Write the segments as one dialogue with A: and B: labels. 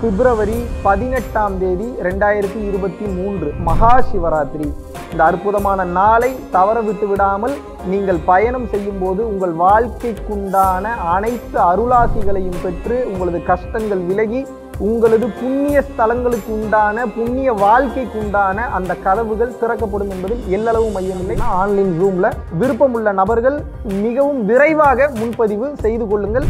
A: பிப்ரவரி பதினெட்டாம் தேதி ரெண்டாயிரத்தி இருபத்தி மூன்று மகா சிவராத்திரி இந்த அற்புதமான நாளை தவற விட்டு விடாமல் நீங்கள் பயணம் செய்யும் போது உங்கள் வாழ்க்கைக்குண்டான அனைத்து அருளாசிகளையும் பெற்று உங்களது கஷ்டங்கள் விலகி உங்களது புண்ணிய ஸ்தலங்களுக்கு உண்டான புண்ணிய வாழ்க்கைக்கு உண்டான அந்த கதவுகள் திறக்கப்படும் என்பதில் எல்லளவு மையமில்லை ஆன்லைன் ஜூம்ல விருப்பமுள்ள நபர்கள் மிகவும் விரைவாக முன்பதிவு செய்து கொள்ளுங்கள்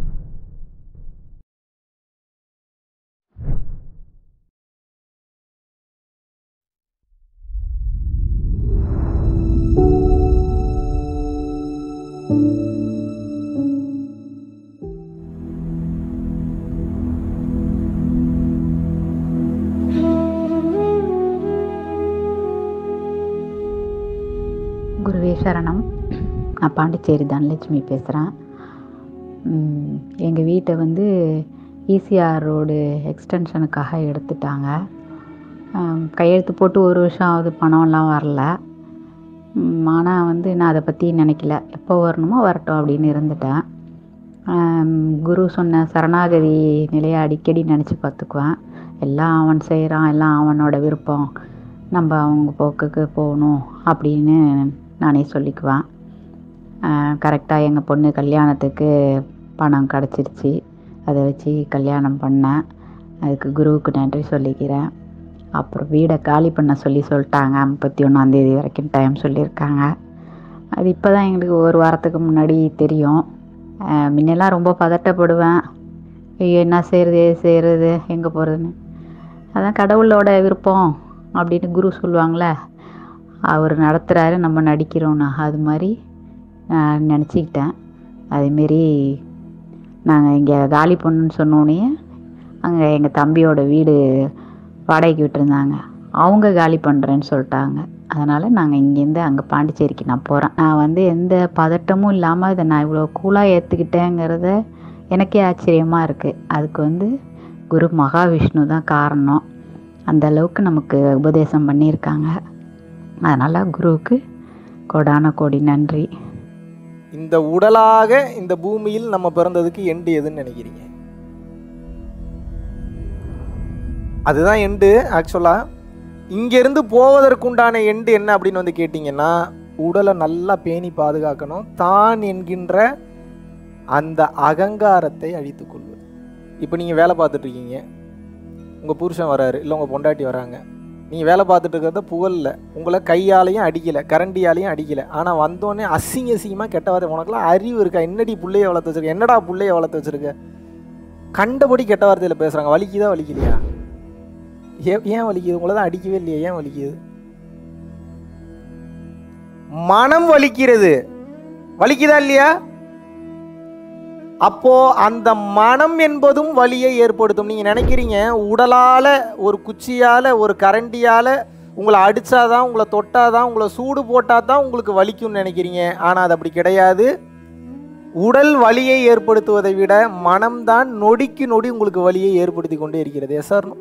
B: குருவே சரணம் நான் பாண்டிச்சேரி தனலட்சுமி பேசுகிறேன் எங்கள் வீட்டை வந்து ஈசிஆர் ரோடு எக்ஸ்டென்ஷனுக்காக எடுத்துட்டாங்க ம், கையெழுத்து போட்டு ஒரு வருஷம் ஆகுது பணம்லாம் வரல ஆனால் வந்து நான் அதை பற்றி நினைக்கல எப்போ வரணுமோ வரட்டும் அப்படின்னு இருந்துட்டேன் ஆம், குரு சொன்ன சரணாகதி நிலையை அடிக்கடி நினச்சி பார்த்துக்குவேன் எல்லாம் அவன் செய்கிறான் எல்லாம் அவனோட விருப்பம் நம்ம அவங்க போக்குக்கு போகணும் அப்படின்னு நானே சொல்லிக்குவேன் கரெக்டாக எங்கள் பொண்ணு கல்யாணத்துக்கு பணம் கிடச்சிருச்சு அதை வச்சு கல்யாணம் பண்ணேன் அதுக்கு குருவுக்கு நன்றி சொல்லிக்கிறேன் அப்புறம் வீடை காலி பண்ண சொல்லி சொல்லிட்டாங்க முப்பத்தி ஒன்றாந்தேதி வரைக்கும் டைம் சொல்லியிருக்காங்க அது இப்போ தான் எங்களுக்கு ஒரு வாரத்துக்கு முன்னாடி தெரியும் அஹ் முன்னெல்லாம் ரொம்ப பதட்டப்படுவேன் ஐயோ என்ன செய்கிறது ஏது செய்கிறது எங்கே போகிறதுன்னு அதான் கடவுளோட விருப்பம் அப்படின்னு குரு சொல்லுவாங்களே அவர் நடத்துகிறாரு நம்ம நடிக்கிறோன்னு அது மாதிரி நான் நினச்சிக்கிட்டேன் அதேமாரி நாங்கள் இங்கே காலி பண்ணுன்னு சொன்னோடனே அங்கே எங்கள் தம்பியோட வீடு வாடகைக்கு விட்டுருந்தாங்க அவங்க காலி பண்ணுறேன்னு சொல்லிட்டாங்க அதனால் நாங்கள் இங்கேருந்து அங்கே பாண்டிச்சேரிக்கு நான் போகிறேன் நான் வந்து எந்த பதட்டமும் இல்லாமல் இதை நான் இவ்வளோ கூலாக ஏற்றுக்கிட்டேங்கிறத எனக்கே ஆச்சரியமாக இருக்குது அதுக்கு வந்து குரு மகாவிஷ்ணு தான் காரணம் அந்த அளவுக்கு நமக்கு உபதேசம் பண்ணியிருக்காங்க அதனால் குருவுக்கு கோடான கோடி நன்றி
A: இந்த உடலாக இந்த பூமியில் நம்ம பிறந்ததுக்கு எண்டு எதுன்னு நினைக்கிறீங்க அதுதான் எண்டு ஆக்சுவலாக இங்கேருந்து போவதற்குண்டான எண்டு என்ன அப்படின்னு வந்து கேட்டிங்கன்னா உடலை நல்லா பேணி பாதுகாக்கணும் தான் என்கின்ற அந்த அகங்காரத்தை அழித்துக் கொள்வது இப்போ நீங்கள் வேலை பார்த்துட்டு இருக்கீங்க உங்கள் புருஷன் வராரு இல்லை உங்கள் பொண்டாட்டி வராங்க நீங்கள் வேலை பார்த்துட்டு இருக்கிறத புகழில் உங்களை கையாலையும் அடிக்கலை கரண்டியாலையும் அடிக்கலை ஆனால் வந்தோடனே அசிங்க அசிங்கமாக கெட்ட வார்த்தை உனக்குலாம் அறிவு இருக்கா என்னடி புள்ளைய வளர்த்து வச்சிருக்க என்னடா புள்ளைய வளர்த்து வச்சிருக்க கண்டபடி கெட்ட வார்த்தையில் பேசுகிறாங்க வலிக்குதா வலிக்கலையா ஏ ஏன் வலிக்குது உங்களை தான் அடிக்கவே இல்லையா ஏன் வலிக்குது மனம் வலிக்கிறது வலிக்குதா இல்லையா அப்போ அந்த மனம் என்பதும் வலியை ஏற்படுத்தும் நீங்க நினைக்கிறீங்க உடலால ஒரு குச்சியால ஒரு கரண்டியால உங்களை அடிச்சாதான் உங்களை தொட்டாதான் உங்களை சூடு போட்டாதான் உங்களுக்கு வலிக்கும்னு நினைக்கிறீங்க ஆனா அது அப்படி கிடையாது உடல் வலியை ஏற்படுத்துவதை விட மனம்தான் நொடிக்கு நொடி உங்களுக்கு வலியை ஏற்படுத்தி கொண்டே இருக்கிறது எஸ் சார்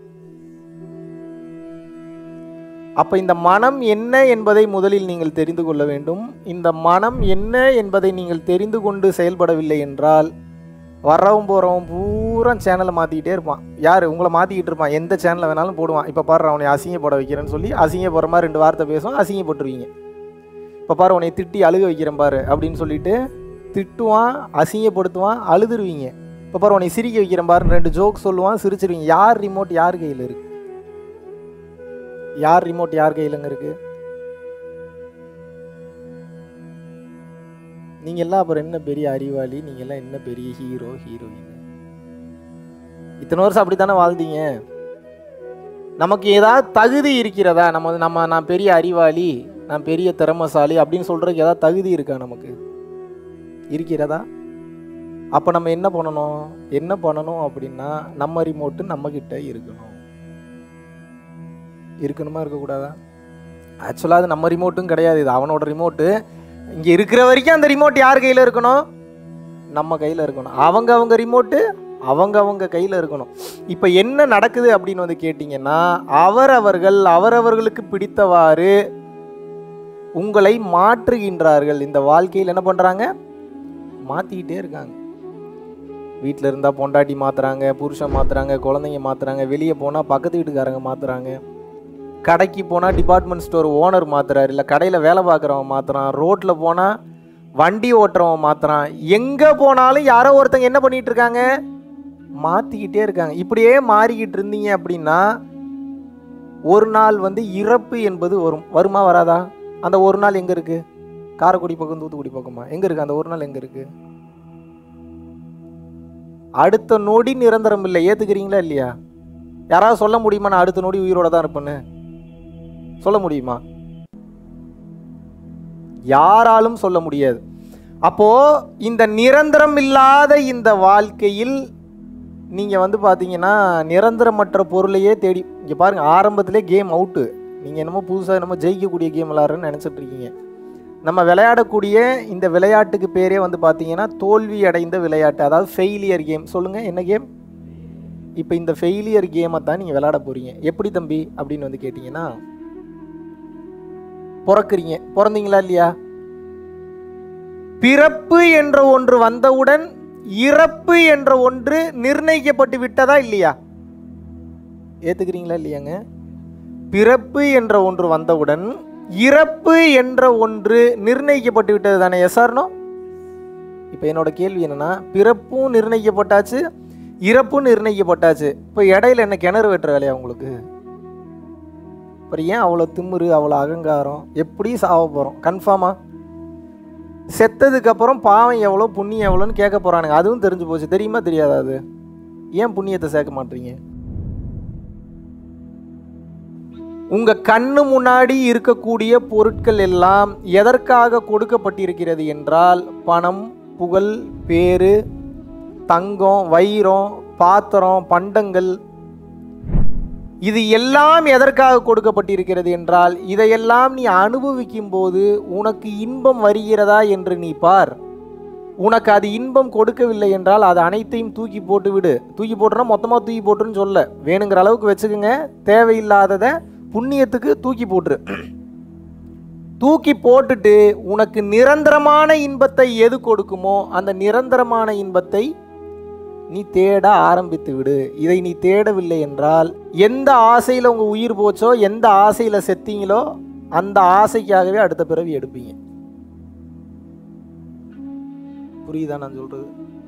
A: அப்ப இந்த மனம் என்ன என்பதை முதலில் நீங்கள் தெரிந்து கொள்ள வேண்டும் இந்த மனம் என்ன என்பதை நீங்கள் தெரிந்து கொண்டு செயல்படவில்லை என்றால் வரவும் போகிறவன் பூரா சேனலை மாற்றிக்கிட்டே இருப்பான் யார் உங்களை மாற்றிக்கிட்டு இருப்பான் எந்த சேனலை வேணாலும் போடுவான் இப்போ பாரு அவனை அசிங்கப்பட வைக்கிறேன்னு சொல்லி அசிங்கப்படுற மாதிரி ரெண்டு வார்த்தை பேசுவான் அசிங்கப்பட்டுருவீங்க இப்போ பாரு உன்னை திட்டி அழுக வைக்கிறேன் பாரு அப்படின்னு சொல்லிட்டு திட்டுவான் அசிங்கப்படுத்துவான் அழுதுருவீங்க இப்போ பாரு உன்னை சிரிக்க வைக்கிறேன் பாருன்னு ரெண்டு ஜோக் சொல்லுவான் சிரிச்சிருவீங்க யார் ரிமோட் யார் கையில் இருக்கு யார் ரிமோட் யார் கையிலங்க இருக்கு நீங்க எல்லாம் அப்புறம் என்ன பெரிய அறிவாளி நீங்க எல்லாம் என்ன பெரிய ஹீரோ ஹீரோயின் இத்தனை வருஷம் அப்படித்தானே வாழ்ந்தீங்க நமக்கு ஏதாவது தகுதி இருக்கிறதா நம்ம நம்ம நான் பெரிய அறிவாளி நான் பெரிய திறமசாலி அப்படின்னு சொல்றதுக்கு ஏதாவது தகுதி இருக்கா நமக்கு இருக்கிறதா அப்போ நம்ம என்ன பண்ணணும் என்ன பண்ணணும் அப்படின்னா நம்ம ரிமோட்டு நம்ம கிட்ட இருக்கணும் இருக்கணுமா இருக்கக்கூடாதா ஆக்சுவலாக அது நம்ம ரிமோட்டும் கிடையாது இது அவனோட ரிமோட்டு இங்கே இருக்கிற வரைக்கும் அந்த ரிமோட் யார் கையில் இருக்கணும் நம்ம கையில் இருக்கணும் அவங்க அவங்க ரிமோட்டு அவங்க அவங்க கையில் இருக்கணும் இப்போ என்ன நடக்குது அப்படின்னு வந்து கேட்டிங்கன்னா அவரவர்கள் அவரவர்களுக்கு பிடித்தவாறு உங்களை மாற்றுகின்றார்கள் இந்த வாழ்க்கையில் என்ன பண்ணுறாங்க மாற்றிக்கிட்டே இருக்காங்க வீட்டில் இருந்தால் பொண்டாட்டி மாற்றுறாங்க புருஷன் மாற்றுறாங்க குழந்தைங்க மாற்றுறாங்க வெளியே போனால் பக்கத்து வீட்டுக்காரங்க மாற்றுறாங்க கடைக்கு போனால் டிபார்ட்மெண்ட் ஸ்டோர் ஓனர் மாற்றுறாரு இல்லை கடையில் வேலை பார்க்குறவன் மாற்றுறான் ரோட்டில் போனால் வண்டி ஓட்டுறவன் மாற்றுறான் எங்கே போனாலும் யாரோ ஒருத்தங்க என்ன பண்ணிட்டு இருக்காங்க மாற்றிக்கிட்டே இருக்காங்க இப்படியே மாறிக்கிட்டு இருந்தீங்க அப்படின்னா ஒரு நாள் வந்து இறப்பு என்பது வரும் வருமா வராதா அந்த ஒரு நாள் எங்கே இருக்குது காரைக்குடி பக்கம் தூத்துக்குடி பக்கமா எங்கே இருக்குது அந்த ஒரு நாள் எங்கே இருக்குது அடுத்த நொடி நிரந்தரம் இல்லை ஏற்றுக்கிறீங்களா இல்லையா யாராவது சொல்ல முடியுமா நான் அடுத்த நொடி உயிரோட தான் இருப்பேன்னு சொல்ல முடியுமா யாராலும் சொல்ல முடியாது அப்போ இந்த நிரந்தரம் இல்லாத இந்த வாழ்க்கையில் நீங்கள் வந்து பார்த்தீங்கன்னா நிரந்தரமற்ற பொருளையே தேடி இங்கே பாருங்கள் ஆரம்பத்திலே கேம் அவுட்டு நீங்கள் என்னமோ புதுசாக என்னமோ ஜெயிக்கக்கூடிய கேம் விளாட்றன்னு நினச்சிட்டு இருக்கீங்க நம்ம விளையாடக்கூடிய இந்த விளையாட்டுக்கு பேரே வந்து பார்த்தீங்கன்னா தோல்வி அடைந்த விளையாட்டு அதாவது ஃபெயிலியர் கேம் சொல்லுங்கள் என்ன கேம் இப்போ இந்த ஃபெயிலியர் கேமை தான் நீங்கள் விளையாட போகிறீங்க எப்படி தம்பி அப்படின்னு வந்து கேட்டிங்கன்னா பிறக்குறீங்க பிறந்தீங்களா இல்லையா பிறப்பு என்ற ஒன்று வந்தவுடன் இறப்பு என்ற ஒன்று நிர்ணயிக்கப்பட்டு விட்டதா இல்லையா ஏத்துக்கிறீங்களா இல்லையாங்க பிறப்பு என்ற ஒன்று வந்தவுடன் இறப்பு என்ற ஒன்று நிர்ணயிக்கப்பட்டு விட்டது தானே எஸ்ஆர்னோ இப்போ என்னோட கேள்வி என்னன்னா பிறப்பும் நிர்ணயிக்கப்பட்டாச்சு இறப்பும் நிர்ணயிக்கப்பட்டாச்சு இப்போ இடையில என்ன கிணறு வெட்டுற வேலையா உங்களுக்கு அப்புறம் ஏன் அவ்வளோ திமிரு அவ்வளோ அகங்காரம் எப்படி சாவ போகிறோம் கன்ஃபார்மா செத்ததுக்கு அப்புறம் பாவம் எவ்வளோ புண்ணியம் எவ்வளோன்னு கேட்க போகிறானுங்க அதுவும் தெரிஞ்சு போச்சு தெரியுமா தெரியாதா அது ஏன் புண்ணியத்தை சேர்க்க மாட்டீங்க உங்க கண்ணு முன்னாடி இருக்கக்கூடிய பொருட்கள் எல்லாம் எதற்காக கொடுக்கப்பட்டிருக்கிறது என்றால் பணம் புகழ் பேரு தங்கம் வைரம் பாத்திரம் பண்டங்கள் இது எல்லாம் எதற்காக கொடுக்கப்பட்டிருக்கிறது என்றால் இதையெல்லாம் நீ அனுபவிக்கும் போது உனக்கு இன்பம் வருகிறதா என்று நீ பார் உனக்கு அது இன்பம் கொடுக்கவில்லை என்றால் அது அனைத்தையும் தூக்கி போட்டு விடு தூக்கி போட்டுனா மொத்தமாக தூக்கி போட்டுன்னு சொல்ல வேணுங்கிற அளவுக்கு வச்சுக்கோங்க தேவையில்லாததை புண்ணியத்துக்கு தூக்கி போட்டுரு தூக்கி போட்டுட்டு உனக்கு நிரந்தரமான இன்பத்தை எது கொடுக்குமோ அந்த நிரந்தரமான இன்பத்தை நீ தேட ஆரம்பித்து விடு இதை நீ தேடவில்லை என்றால் எந்த ஆசையில் உங்கள் உயிர் போச்சோ எந்த ஆசையில் செத்தீங்களோ அந்த ஆசைக்காகவே அடுத்த பிறவி எடுப்பீங்க புரியுதா நான் சொல்றது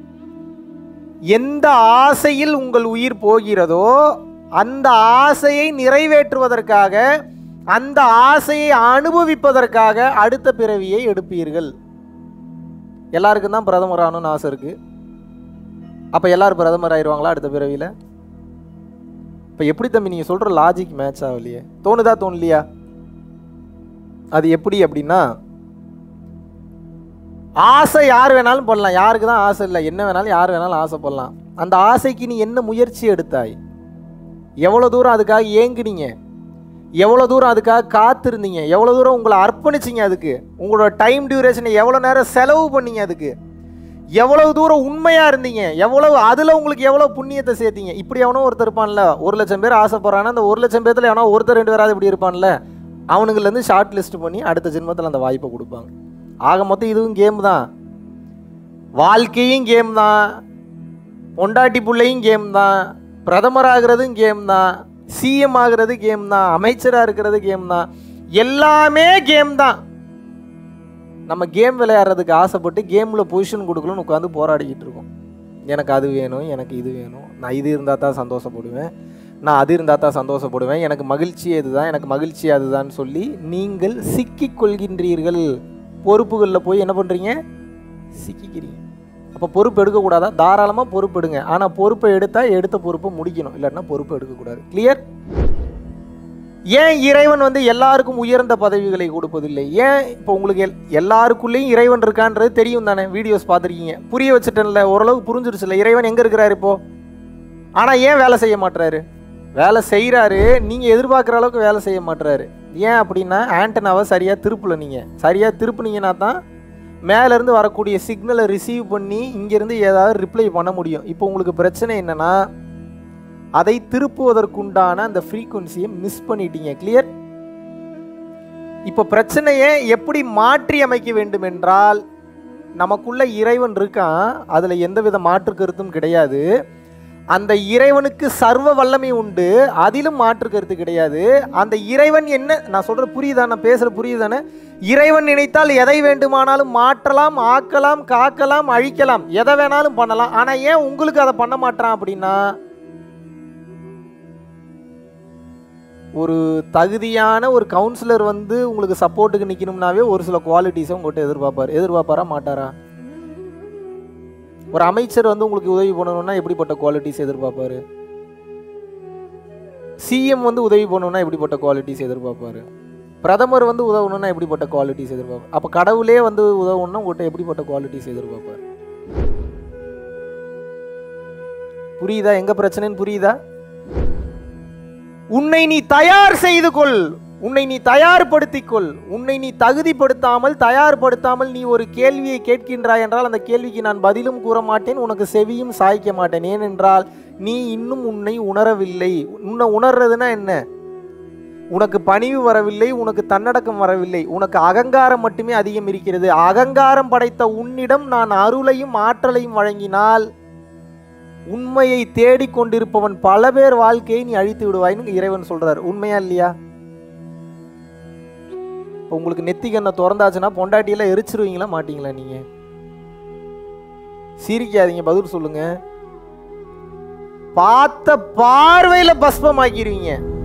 A: எந்த ஆசையில் உங்கள் உயிர் போகிறதோ அந்த ஆசையை நிறைவேற்றுவதற்காக அந்த ஆசையை அனுபவிப்பதற்காக அடுத்த பிறவியை எடுப்பீர்கள் எல்லாருக்கும் தான் பிரதமர் ஆகணும்னு ஆசை இருக்கு அப்போ எல்லாரும் பிரதமர் ஆயிடுவாங்களா அடுத்த பிறவியில் இப்போ எப்படி தம்பி நீங்கள் சொல்கிற லாஜிக் மேட்ச் ஆகலையே தோணுதா தோணலையா அது எப்படி அப்படின்னா ஆசை யார் வேணாலும் பண்ணலாம் யாருக்கு தான் ஆசை இல்லை என்ன வேணாலும் யார் வேணாலும் ஆசைப்படலாம் அந்த ஆசைக்கு நீ என்ன முயற்சி எடுத்தாய் எவ்வளோ தூரம் அதுக்காக ஏங்குனீங்க எவ்வளோ தூரம் அதுக்காக காத்திருந்தீங்க எவ்வளோ தூரம் உங்களை அர்ப்பணிச்சிங்க அதுக்கு உங்களோட டைம் டியூரேஷனை எவ்வளோ நேரம் செலவு பண்ணீங்க அதுக்கு எவ்வளவு தூரம் உண்மையாக இருந்தீங்க எவ்வளவு அதில் உங்களுக்கு எவ்வளோ புண்ணியத்தை சேர்த்தீங்க இப்படி எவனோ ஒருத்தர் இருப்பான்ல ஒரு லட்சம் பேர் ஆசைப்படுறான்னா அந்த ஒரு லட்சம் பேர்த்தில் எவனோ ஒருத்தர் ரெண்டு பேராது இப்படி இருப்பான்ல அவனுங்கள்லேருந்து ஷார்ட் லிஸ்ட் பண்ணி அடுத்த ஜென்மத்தில் அந்த வாய்ப்பை கொடுப்பாங்க ஆக மொத்தம் இதுவும் கேம் தான் வாழ்க்கையும் கேம் தான் பொண்டாட்டி பிள்ளையும் கேம் தான் பிரதமர் ஆகிறதும் கேம் தான் சிஎம் ஆகிறது கேம் தான் அமைச்சராக இருக்கிறது கேம் தான் எல்லாமே கேம் தான் நம்ம கேம் விளையாடுறதுக்கு ஆசைப்பட்டு கேமில் பொசிஷன் கொடுக்கணும்னு உட்காந்து போராடிக்கிட்டு இருக்கோம் எனக்கு அது வேணும் எனக்கு இது வேணும் நான் இது இருந்தால் தான் சந்தோஷப்படுவேன் நான் அது இருந்தால் தான் சந்தோஷப்படுவேன் எனக்கு மகிழ்ச்சி இதுதான் எனக்கு மகிழ்ச்சி அதுதான் சொல்லி நீங்கள் சிக்கிக் கொள்கின்றீர்கள் பொறுப்புகளில் போய் என்ன பண்ணுறீங்க சிக்கிக்கிறீங்க அப்போ பொறுப்பு எடுக்கக்கூடாதா தாராளமாக பொறுப்பு எடுங்க ஆனால் பொறுப்பை எடுத்தால் எடுத்த பொறுப்பை முடிக்கணும் இல்லைன்னா பொறுப்பு எடுக்கக்கூடாது கிளியர் ஏன் இறைவன் வந்து எல்லாருக்கும் உயர்ந்த பதவிகளை கொடுப்பதில்லை ஏன் இப்போ உங்களுக்கு எல் எல்லாருக்குள்ளேயும் இறைவன் இருக்கான்றது தெரியும் தானே வீடியோஸ் பார்த்துருக்கீங்க புரிய வச்சுட்டேன்ல ஓரளவு புரிஞ்சிருச்சுல இறைவன் எங்கே இருக்கிறாரு இப்போ ஆனால் ஏன் வேலை செய்ய மாட்டுறாரு வேலை செய்கிறாரு நீங்கள் எதிர்பார்க்குற அளவுக்கு வேலை செய்ய மாட்டுறாரு ஏன் அப்படின்னா ஆண்டனாவை சரியாக திருப்பல நீங்கள் சரியாக திருப்புனீங்கன்னா தான் மேலேருந்து வரக்கூடிய சிக்னலை ரிசீவ் பண்ணி இங்கேருந்து ஏதாவது ரிப்ளை பண்ண முடியும் இப்போ உங்களுக்கு பிரச்சனை என்னென்னா அதை திருப்புவதற்குண்டான அந்த ஃப்ரீக்குவன்சியை மிஸ் பண்ணிட்டீங்க கிளியர் இப்போ பிரச்சனையை எப்படி மாற்றி அமைக்க வேண்டும் என்றால் நமக்குள்ள இறைவன் இருக்கான் அதில் எந்தவித மாற்று கருத்தும் கிடையாது அந்த இறைவனுக்கு சர்வ வல்லமை உண்டு அதிலும் மாற்று கருத்து கிடையாது அந்த இறைவன் என்ன நான் சொல்ற புரியுதா நான் பேசுற புரியுதானே இறைவன் நினைத்தால் எதை வேண்டுமானாலும் மாற்றலாம் ஆக்கலாம் காக்கலாம் அழிக்கலாம் எதை வேணாலும் பண்ணலாம் ஆனா ஏன் உங்களுக்கு அதை பண்ண மாட்டான் அப்படின்னா ஒரு தகுதியான ஒரு கவுன்சிலர் வந்து உங்களுக்கு சப்போர்ட்டுக்கு நிற்கணும்னாவே ஒரு சில குவாலிட்டிஸை உங்கள்கிட்ட எதிர்பார்ப்பார் எதிர்பார்ப்பாரா மாட்டாரா ஒரு அமைச்சர் வந்து உங்களுக்கு உதவி பண்ணணும்னா எப்படிப்பட்ட குவாலிட்டிஸ் எதிர்பார்ப்பாரு சிஎம் வந்து உதவி பண்ணணும்னா எப்படிப்பட்ட குவாலிட்டிஸ் எதிர்பார்ப்பாரு பிரதமர் வந்து உதவணும்னா எப்படிப்பட்ட குவாலிட்டிஸ் எதிர்பார்ப்பார் அப்போ கடவுளே வந்து உதவணும்னா உங்கள்கிட்ட எப்படிப்பட்ட குவாலிட்டிஸ் எதிர்பார்ப்பார் புரியுதா எங்க பிரச்சனைன்னு புரியுதா உன்னை நீ தயார் செய்து கொள் உன்னை நீ தயார்படுத்திக் கொள் உன்னை நீ தகுதிப்படுத்தாமல் தயார்படுத்தாமல் நீ ஒரு கேள்வியை கேட்கின்றாய் என்றால் அந்த கேள்விக்கு நான் பதிலும் கூற மாட்டேன் உனக்கு செவியும் சாய்க்க மாட்டேன் ஏனென்றால் நீ இன்னும் உன்னை உணரவில்லை உன்னை உணர்றதுன்னா என்ன உனக்கு பணிவு வரவில்லை உனக்கு தன்னடக்கம் வரவில்லை உனக்கு அகங்காரம் மட்டுமே அதிகம் இருக்கிறது அகங்காரம் படைத்த உன்னிடம் நான் அருளையும் ஆற்றலையும் வழங்கினால் உண்மையை தேடிக் கொண்டிருப்பவன் பல பேர் வாழ்க்கையை நீ அழித்து விடுவாய்னு இறைவன் சொல்றார் உண்மையா இல்லையா இப்போ உங்களுக்கு நெத்தி கண்ணை திறந்தாச்சுன்னா பொண்டாட்டியெல்லாம் எரிச்சிருவீங்களா மாட்டீங்களா நீங்க சிரிக்காதீங்க பதில் சொல்லுங்க பார்த்த பார்வையில பஸ்பமாக்கிடுவீங்க